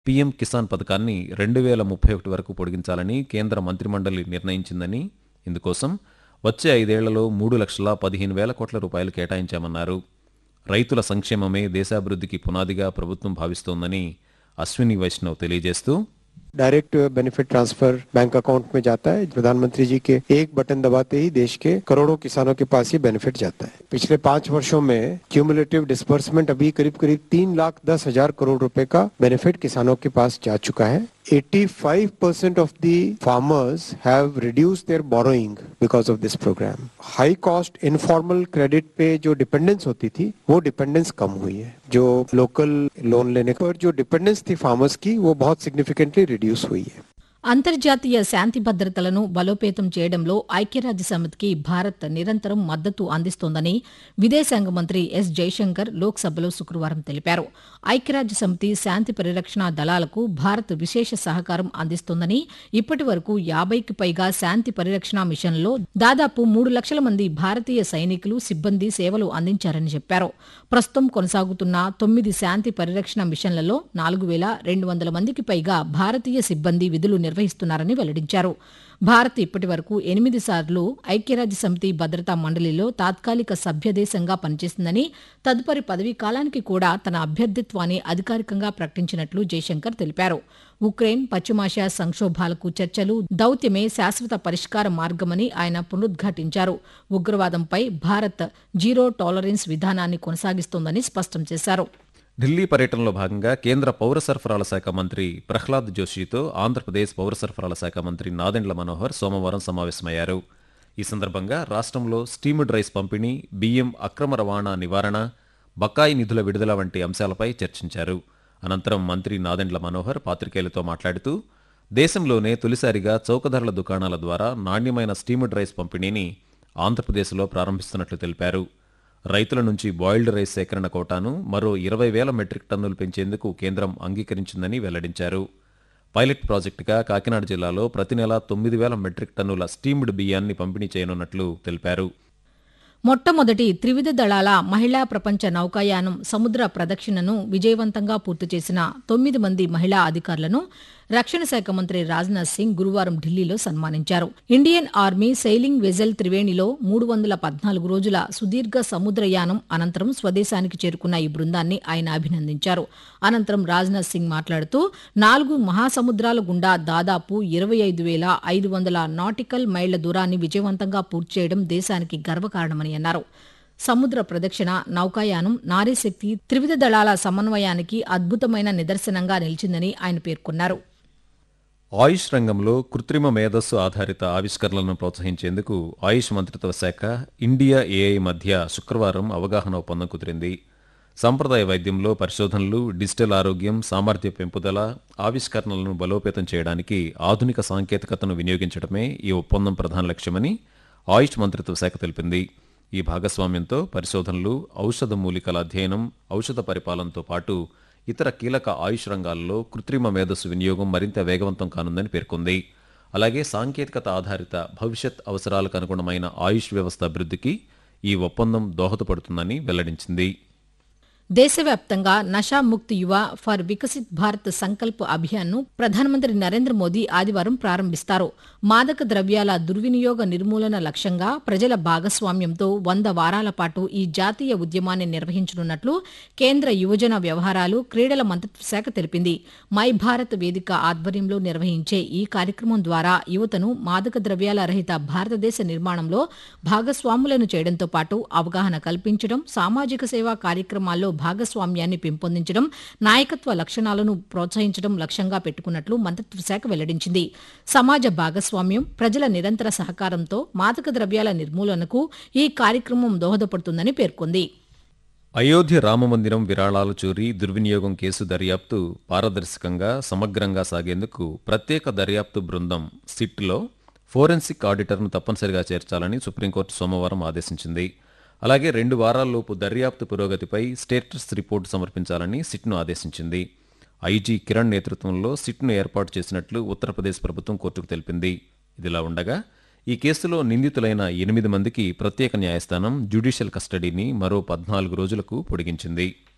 PM Kisan పథకాన్ని రెండు వేల ముప్పై ఒకటి వరకు పొడిగించాలని కేంద్ర మంత్రిమండలి నిర్ణయించిందని ఇందుకోసం వచ్చే ఐదేళ్లలో మూడు లక్షల పదిహేను వేల కోట్ల రూపాయలు కేటాయించామన్నారు రైతుల సంక్షేమమే దేశాభివృద్ధికి పునాదిగా ప్రభుత్వం భావిస్తోందని అశ్విని వైష్ణవ్ తెలియజేస్తూ direct benefit transfer bank account में जाता है प्रधानमंत्री जी के एक बटन दबाते ही देश के करोड़ों किसानों के पास ये बेनिफिट जाता है पिछले पांच वर्षों में क्यूमुलेटिव डिस्बर्समेंट अभी करीब करीब तीन लाख दस हजार करोड़ रुपए का बेनिफिट किसानों के पास जा चुका है 85 percent of the farmers have reduced their borrowing because of this program high cost informal credit पे जो डिपेंडेंस होती थी वो डिपेंडेंस कम हुई है जो लोकल लोन लेने पर जो डिपेंडेंस थी फार्मर्स की वो बहुत सिग्निफिकेंटली रिड्यूस हुई है అంతర్జాతీయ శాంతి భద్రతలను బలోపేతం చేయడంలో ఐక్యరాజ్య సమితికి భారత్ నిరంతరం మద్దతు అందిస్తోందని విదేశాంగ మంత్రి ఎస్ జైశంకర్ లోక్సభలో శుక్రవారం తెలిపారు ఐక్యరాజ్య సమితి శాంతి పరిరక్షణ దళాలకు భారత్ విశేష సహకారం అందిస్తోందని ఇప్పటి వరకు యాభైకి పైగా శాంతి పరిరక్షణ మిషన్లలో దాదాపు మూడు లక్షల మంది భారతీయ సైనికులు సిబ్బంది సేవలు అందించారని చెప్పారు ప్రస్తుతం కొనసాగుతున్న తొమ్మిది శాంతి పరిరక్షణ మిషన్లలో నాలుగు వేల రెండు వందల మందికి పైగా భారతీయ సిబ్బంది విధులు నిర్వహిస్తున్నారని వెల్లడించారు భారత్ ఇప్పటి వరకు ఎనిమిది సార్లు ఐక్యరాజ్య సమితి భద్రతా మండలిలో తాత్కాలిక సభ్యదేశంగా పనిచేసిందని తదుపరి పదవీ కాలానికి కూడా తన అభ్యర్థిత్వాన్ని అధికారికంగా ప్రకటించినట్లు జైశంకర్ తెలిపారు ఉక్రెయిన్ పశ్చిమాసియా సంక్షోభాలకు చర్చలు దౌత్యమే శాశ్వత పరిష్కార మార్గమని ఆయన పునరుద్ఘాటించారు ఉగ్రవాదంపై భారత్ జీరో టాలరెన్స్ విధానాన్ని కొనసాగిస్తోందని స్పష్టం చేశారు ఢిల్లీ పర్యటనలో భాగంగా కేంద్ర పౌర సరఫరాల శాఖ మంత్రి ప్రహ్లాద్ జోషితో ఆంధ్రప్రదేశ్ పౌర సరఫరాల శాఖ మంత్రి నాదెండ్ల మనోహర్ సోమవారం సమావేశమయ్యారు ఈ సందర్భంగా రాష్ట్రంలో స్టీమ్డ్ రైస్ పంపిణీ బియ్యం అక్రమ రవాణా నివారణ బకాయి నిధుల విడుదల వంటి అంశాలపై చర్చించారు అనంతరం మంత్రి నాదెండ్ల మనోహర్ పాత్రికేయులతో మాట్లాడుతూ దేశంలోనే తొలిసారిగా చౌకధరల దుకాణాల ద్వారా నాణ్యమైన స్టీమ్డ్ రైస్ పంపిణీని ఆంధ్రప్రదేశ్లో ప్రారంభిస్తున్నట్లు తెలిపారు రైతుల నుంచి బాయిల్డ్ రైస్ సేకరణ కోటాను మరో ఇరవై వేల మెట్రిక్ టన్నులు పెంచేందుకు కేంద్రం అంగీకరించిందని వెల్లడించారు పైలట్ ప్రాజెక్టుగా కాకినాడ జిల్లాలో ప్రతి నెల తొమ్మిది వేల మెట్రిక్ టన్నుల స్టీమ్డ్ బియ్యాన్ని పంపిణీ చేయనున్నట్లు తెలిపారు మొట్టమొదటి త్రివిధ దళాల మహిళా ప్రపంచ నౌకాయానం సముద్ర ప్రదక్షిణను విజయవంతంగా పూర్తి చేసిన తొమ్మిది మంది మహిళా అధికారులను రక్షణ శాఖ మంత్రి రాజ్నాథ్ సింగ్ గురువారం ఢిల్లీలో సన్మానించారు ఇండియన్ ఆర్మీ సెయిలింగ్ వెజల్ త్రివేణిలో మూడు వందల పద్నాలుగు రోజుల సుదీర్ఘ సముద్రయానం అనంతరం స్వదేశానికి చేరుకున్న ఈ బృందాన్ని ఆయన అభినందించారు అనంతరం రాజ్నాథ్ సింగ్ మాట్లాడుతూ నాలుగు మహాసముద్రాల గుండా దాదాపు ఇరవై ఐదు వేల ఐదు వందల నాటికల్ మైళ్ల దూరాన్ని విజయవంతంగా పూర్తి చేయడం దేశానికి గర్వకారణమని అన్నారు సముద్ర ప్రదక్షిణ నౌకాయానం నారీశక్తి త్రివిధ దళాల సమన్వయానికి అద్భుతమైన నిదర్శనంగా నిలిచిందని ఆయన పేర్కొన్నారు ఆయుష్ రంగంలో కృత్రిమ మేధస్సు ఆధారిత ఆవిష్కరణలను ప్రోత్సహించేందుకు ఆయుష్ మంత్రిత్వ శాఖ ఇండియా ఏఐ మధ్య శుక్రవారం అవగాహన ఒప్పందం కుదిరింది సంప్రదాయ వైద్యంలో పరిశోధనలు డిజిటల్ ఆరోగ్యం సామర్థ్య పెంపుదల ఆవిష్కరణలను బలోపేతం చేయడానికి ఆధునిక సాంకేతికతను వినియోగించడమే ఈ ఒప్పందం ప్రధాన లక్ష్యమని ఆయుష్ మంత్రిత్వ శాఖ తెలిపింది ఈ భాగస్వామ్యంతో పరిశోధనలు ఔషధ మూలికల అధ్యయనం ఔషధ పరిపాలనతో పాటు ఇతర కీలక ఆయుష్ రంగాల్లో కృత్రిమ మేధస్సు వినియోగం మరింత వేగవంతం కానుందని పేర్కొంది అలాగే సాంకేతికత ఆధారిత భవిష్యత్ అవసరాలకు అనుగుణమైన ఆయుష్ వ్యవస్థ అభివృద్ధికి ఈ ఒప్పందం దోహదపడుతుందని వెల్లడించింది దేశవ్యాప్తంగా నషాముక్తి యువ ఫర్ వికసిత్ భారత్ సంకల్ప్ అభియాన్ను ప్రధానమంత్రి నరేంద్ర మోదీ ఆదివారం ప్రారంభిస్తారు మాదక ద్రవ్యాల దుర్వినియోగ నిర్మూలన లక్ష్యంగా ప్రజల భాగస్వామ్యంతో వంద వారాల పాటు ఈ జాతీయ ఉద్యమాన్ని నిర్వహించనున్నట్లు కేంద్ర యువజన వ్యవహారాలు క్రీడల మంత్రిత్వ శాఖ తెలిపింది మై భారత్ వేదిక ఆధ్వర్యంలో నిర్వహించే ఈ కార్యక్రమం ద్వారా యువతను మాదక ద్రవ్యాల రహిత భారతదేశ నిర్మాణంలో భాగస్వాములను చేయడంతో పాటు అవగాహన కల్పించడం సామాజిక సేవా కార్యక్రమాల్లో భాగస్వామ్యాన్ని పెంపొందించడం నాయకత్వ లక్షణాలను ప్రోత్సహించడం లక్ష్యంగా పెట్టుకున్నట్లు మంత్రిత్వ శాఖ వెల్లడించింది సమాజ భాగస్వామ్యం ప్రజల నిరంతర సహకారంతో మాదక ద్రవ్యాల నిర్మూలనకు ఈ కార్యక్రమం దోహదపడుతుందని పేర్కొంది అయోధ్య రామమందిరం విరాళాలు చోరీ దుర్వినియోగం కేసు దర్యాప్తు పారదర్శకంగా సమగ్రంగా సాగేందుకు ప్రత్యేక దర్యాప్తు బృందం సిట్లో ఫోరెన్సిక్ ఆడిటర్ను తప్పనిసరిగా చేర్చాలని సుప్రీంకోర్టు సోమవారం ఆదేశించింది అలాగే రెండు వారాల్లోపు దర్యాప్తు పురోగతిపై స్టేటస్ రిపోర్టు సమర్పించాలని సిట్ను ఆదేశించింది ఐజీ కిరణ్ నేతృత్వంలో సిట్ను ఏర్పాటు చేసినట్లు ఉత్తరప్రదేశ్ ప్రభుత్వం కోర్టుకు తెలిపింది ఇదిలా ఉండగా ఈ కేసులో నిందితులైన ఎనిమిది మందికి ప్రత్యేక న్యాయస్థానం జ్యుడిషియల్ కస్టడీని మరో పద్నాలుగు రోజులకు పొడిగించింది